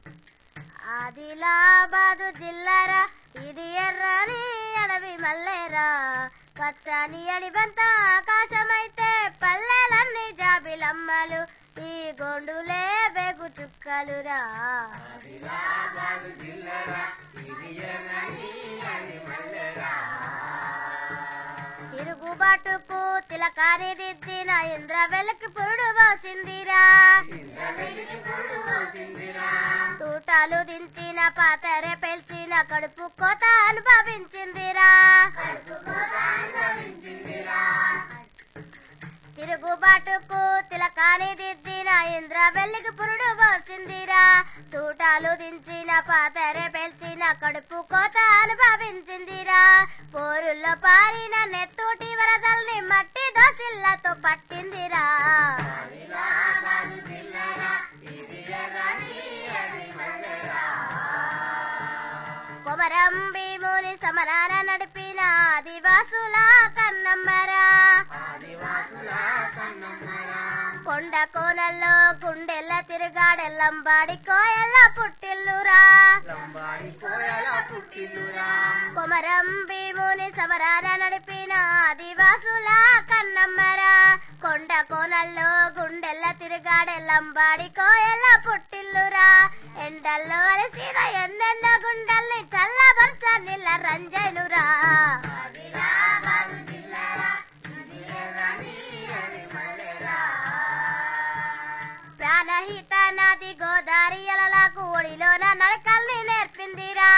ఆదిలాబాదు జిల్లారా ఇది ఎర్రని అడవి మల్లేరా పచ్చని అడివంత ఆకాశమైతే పల్లెలన్నీ జాబిలమ్మలు ఈ గొండులే బెగు చుక్కలురా తిరుగుబాటుకు తిలకాని దిద్దిన ఇంద్ర వెలకి పురుడు పోసిందిరా తూటాలు దించిన పాతరే పెల్చిన కడుపు కోత అనుభవించిందిరా తిరుగుబాటుకు తిలకాని దిద్దిన ఇంద్ర వెల్లికి పురుడు పోసిందిరా తూటాలు దించిన పాతరే పెల్చిన కడుపు కోత అనుభవించిందిరా పోరుల్లో పారిన నెత్తూటి వరదల్ని మట్టి దోసిళ్లతో పట్టిందిరా కొమరం భీముని సమరాన నడిపిన ఆదివాసుల కన్నమ్మరా కొండ కోనల్లో గుండెల్ల తిరుగాడెల్లంబాడి కోయల్ల పుట్టిల్లురా కొమరం భీముని సమరాన నడిపిన ఆదివాసుల కన్నమ్మరా కొండ కోనల్లో గుండెల్ల తిరుగాడెల్లంబాడి కోయల్ల పుట్టిల్లురా ఎండల్లో అలసిన ఎన్నెన్న గుండెల్ని చల్లబర్స నిల్ల రంజనురా ప్రాణహిత నది గోదారి అలలకు ఒడిలోన నడకల్ని నేర్పిందిరా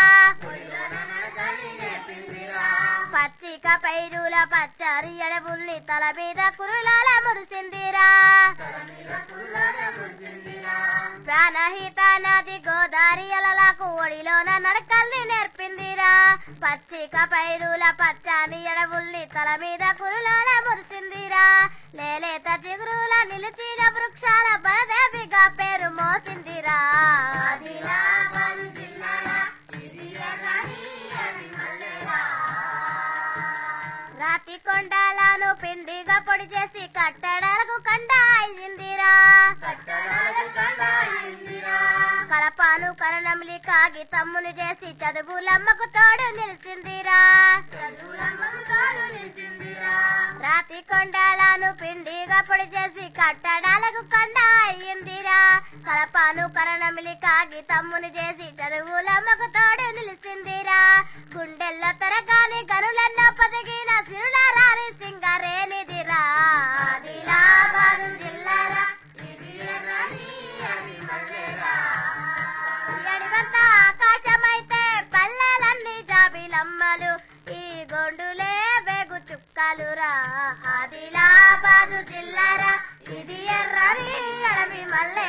పచ్చిక పైరుల పచ్చని ఎడబుల్ని తల మీద కురులాల మురిసిందిరా ప్రాణహిత నది గోదారి అలలకు ఒడిలోన నడకల్ని నేర్పిందిరా పచ్చిక పైరుల పచ్చని ఎడబుల్ని తల మీద కురులాల మురిసిందిరా లేలేత చిగురుల నిలిచిన వృక్షాల బలదేవిగా పేరు మోసిందిరా ఆదిలాబాద్ జిల్లాల రాతి కొండలను పిండిగా పొడి చేసి కట్టడాలకు కండ అయ్యిందిరా కలపాను కరణంలి కాగి తమ్ముని చేసి చదువులమ్మకు తోడు నిలిచిందిరా రాతి కొండలను పిండిగా పొడి చేసి కట్టడాలకు కండ అయ్యిందిరా కలపాను కరణమిలి కాగి తమ్ముని చేసి చదువులమ్మకు తోడు నిలిచిందిరా గుండెల్లో తరగాని గనులెన్నో పదగిన సిరుల రాని సింగరేనిదిరా ఆదిలాబాదు జిల్లారా ఎడివంత ఆకాశమైతే పల్లెలన్నీ జాబిలమ్మలు ఈ గొండులే బెగు చుక్కలురా ఆదిలాబాదు జిల్లారా ఇది ఎర్రని అడవి మల్లె